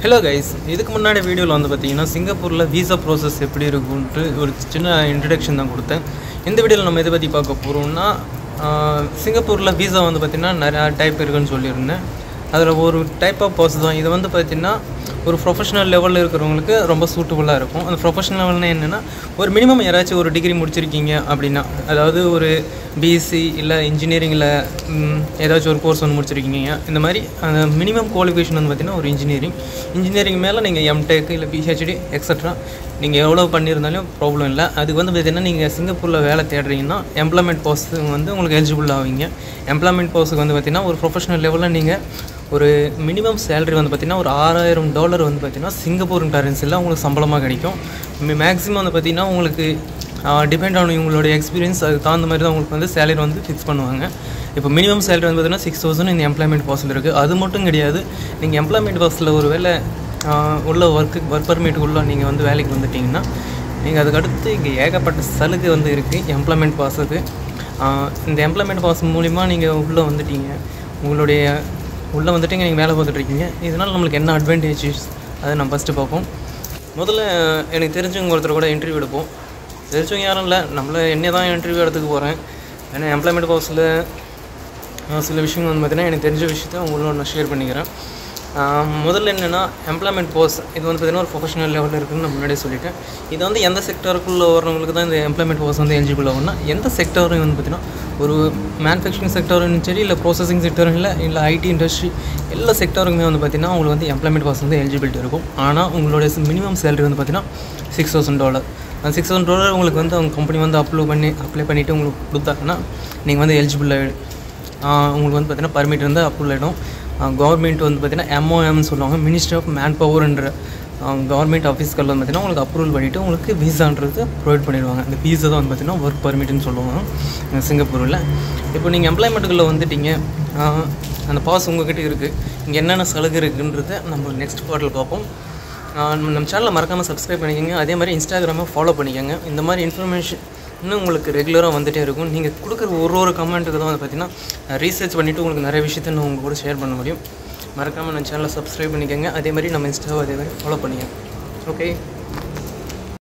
hello guys இதுக்கு முன்னாடி வீடியோவில் வந்து பார்த்தீங்கன்னா சிங்கப்பூரில் வீசா ப்ராசஸ் எப்படி இருக்குன்ட்டு ஒரு சின்ன இன்ட்ரடக்ஷன் தான் கொடுத்தேன் இந்த வீடியோவில் நம்ம எதை பற்றி பார்க்க போகிறோம்னா சிங்கப்பூரில் வீசா வந்து பார்த்திங்கன்னா நிறையா டைப் இருக்குன்னு சொல்லியிருந்தேன் அதில் ஒரு டைப் ஆஃப் பாஸ் தான் இது வந்து பார்த்திங்கன்னா ஒரு ப்ரொஃபஷனல் லெவலில் இருக்கிறவங்களுக்கு ரொம்ப சூட்டபுளாக இருக்கும் அந்த ப்ரொஃபஷனல் லெவல்னா என்னென்னா ஒரு மினிமம் யாராச்சும் ஒரு டிகிரி முடிச்சிருக்கீங்க அப்படின்னா அதாவது ஒரு பிஎஸ்சி இல்லை இன்ஜினியரிங்கில் ஏதாச்சும் ஒரு கோர்ஸ் ஒன்று முடிச்சிருக்கீங்க இந்த மாதிரி அந்த மினிமம் குவாலிஃபிகேஷன் வந்து பார்த்திங்கன்னா ஒரு இன்ஜினியரிங் இன்ஜினியரிங் மேலே நீங்கள் எம்டெக் இல்லை பிஹெச்டி எக்ஸட்ரா நீங்கள் எவ்வளோ பண்ணியிருந்தாலும் ப்ராப்ளம் இல்லை அதுக்கு வந்து பார்த்திங்கன்னா நீங்கள் சிங்கப்பூரில் வேலை தேடுறீங்கன்னா எம்ப்ளாய்மெண்ட் போஸ்ட்டு வந்து உங்களுக்கு எலிஜிபிள் ஆவீங்க எம்ப்ளாய்மெண்ட் போஸ்ட்டுக்கு வந்து பார்த்திங்கன்னா ஒரு ப்ரொஃபஷனல் லெவலில் நீங்கள் ஒரு மினிமம் சேலரி வந்து பார்த்திங்கன்னா ஒரு ஆறாயிரம் டாலர் வந்து பார்த்திங்கன்னா சிங்கப்பூர் கரன்சியில் உங்களுக்கு சம்பளமாக கிடைக்கும் மேக்ஸிமம் வந்து பார்த்திங்கன்னா உங்களுக்கு டிபெண்ட் ஆன் உங்களுடைய எக்ஸ்பீரியன்ஸ் அதுக்கு தகுந்த மாதிரி தான் உங்களுக்கு வந்து சேலரி வந்து ஃபிக்ஸ் பண்ணுவாங்க இப்போ மினிமம் சேலரி வந்து பார்த்திங்கன்னா சிக்ஸ் தௌசண்ட் இந்த எம்ப்ளாய்மெண்ட் பாஸில் இருக்குது அது மட்டும் கிடையாது நீங்கள் எம்ப்ளாய்மெண்ட் பாஸில் ஒரு வேலை உள்ள ஒர்க்கு ஒர்க் பர்மிட் உள்ள நீங்கள் வந்து வேலைக்கு வந்துட்டிங்கன்னா நீங்கள் அதுக்கடுத்து இங்கே ஏகப்பட்ட சலுகை வந்து இருக்குது எம்ப்ளாய்மெண்ட் பாஸுக்கு இந்த எம்ப்ளாய்மெண்ட் பாஸ் மூலிமா நீங்கள் உள்ளே வந்துட்டீங்க உங்களுடைய உள்ளே வந்துட்டு நீங்கள் வேலை பார்த்துட்ருக்கீங்க இதனால் நம்மளுக்கு என்ன அட்வான்டேஜஸ் அதை நம்ம ஃபஸ்ட்டு பார்ப்போம் முதல்ல எனக்கு தெரிஞ்சவங்க ஒருத்தர் கூட இன்டர்வியூ எடுப்போம் தெரிஞ்சவங்க யாரும் இல்லை நம்மளை என்ன தான் இன்டர்வியூ எடுத்துக்க போகிறேன் ஏன்னா எம்ப்ளாய்மெண்ட் பாக்ஸில் சில விஷயங்கள் வந்து பார்த்திங்கன்னா எனக்கு தெரிஞ்ச விஷயத்த உங்களோட நான் ஷேர் பண்ணிக்கிறேன் முதல்ல என்னென்னா எம்ப்ளாய்மெண்ட் போஸ் இது வந்து பார்த்திங்கன்னா ஒரு ப்ரொஃபஷனல் லெவலில் இருக்குதுன்னு நான் முன்னாடியே சொல்லிட்டேன் இது வந்து எந்த செக்டருக்குள்ளே வரவங்களுக்கு தான் இந்த எம்ப்ளாய்மெண்ட் போஸ் வந்து எலிஜிபிள் ஆகும்னா எந்த செக்டரும் வந்து பார்த்திங்கன்னா ஒரு மேனுஃபேக்சரிங் செக்டரும் சரி இல்லை ப்ராசஸிங் செக்டரும் இல்லை இல்லை ஐடி இண்டஸ்ட்ரி எல்லா செக்டருக்குமே வந்து பார்த்திங்கன்னா உங்களுக்கு வந்து எம்ப்ளாய்மெண்ட் பாஸ் வந்து எலிஜிபிலிட்டி இருக்கும் ஆனால் உங்களுடைய மினிமம் சேலரி வந்து பார்த்திங்கன்னா சிக்ஸ் தௌசண்ட் டாலர் அந்த சிக்ஸ் தௌசண்ட் டாலர் உங்களுக்கு வந்து அவங்க கம்பெனி வந்து அப்ளை பண்ணி அப்ளை பண்ணிவிட்டு உங்களுக்கு கொடுத்தாங்கன்னா நீங்கள் வந்து எலிஜிபிள் ஆகிடும் உங்களுக்கு வந்து பார்த்திங்கன்னா பர்மிட் வந்து அப்ரூவல் ஆகிடும் கவர்மெண்ட் வந்து பார்த்திங்கன்னா எம்ஓஎம்னு சொல்லுவாங்க மினிஸ்ட்ரி ஆஃப் மேன் பவர்ன்ற கவர்மெண்ட் ஆஃபீஸ்களில் வந்து பார்த்திங்கன்னா உங்களுக்கு அப்ரூவல் பண்ணிவிட்டு உங்களுக்கு வீசான்றது ப்ரொவைட் பண்ணிடுவாங்க அந்த வீசா தான் வந்து பார்த்திங்கன்னா ஒர்க் பர்மிட்னு சொல்லுவாங்க சிங்கப்பூரில் இப்போ நீங்கள் எம்ப்ளாய்மெண்ட்டுக்குள்ளே வந்துட்டீங்க அந்த பாஸ் உங்கள்கிட்ட இருக்குது இங்கே என்னென்ன சலுகை இருக்குன்றதை நம்ம நெக்ஸ்ட் பார்ட்டில் பார்ப்போம் நம்ம சேனலை மறக்காமல் சப்ஸ்கிரைப் பண்ணிக்கோங்க அதே மாதிரி இன்ஸ்டாகிராமை ஃபாலோ பண்ணிக்கோங்க இந்த மாதிரி இன்ஃபர்மேஷன் இன்னும் உங்களுக்கு ரெகுலராக வந்துகிட்டே இருக்கும் நீங்கள் கொடுக்குற ஒரு ஒரு கமெண்ட்டுக்கு தான் வந்து பார்த்தீங்கன்னா ரீசர்ச் பண்ணிவிட்டு உங்களுக்கு நிறைய விஷயத்த நான் உங்கள் கூட ஷேர் பண்ண முடியும் மறக்காமல் நம்ம சேனலை சப்ஸ்கிரைப் பண்ணிக்கோங்க அதே மாதிரி நம்ம இன்ஸ்டாவை அதே மாதிரி ஃபாலோ பண்ணிக்கோங்க ஓகே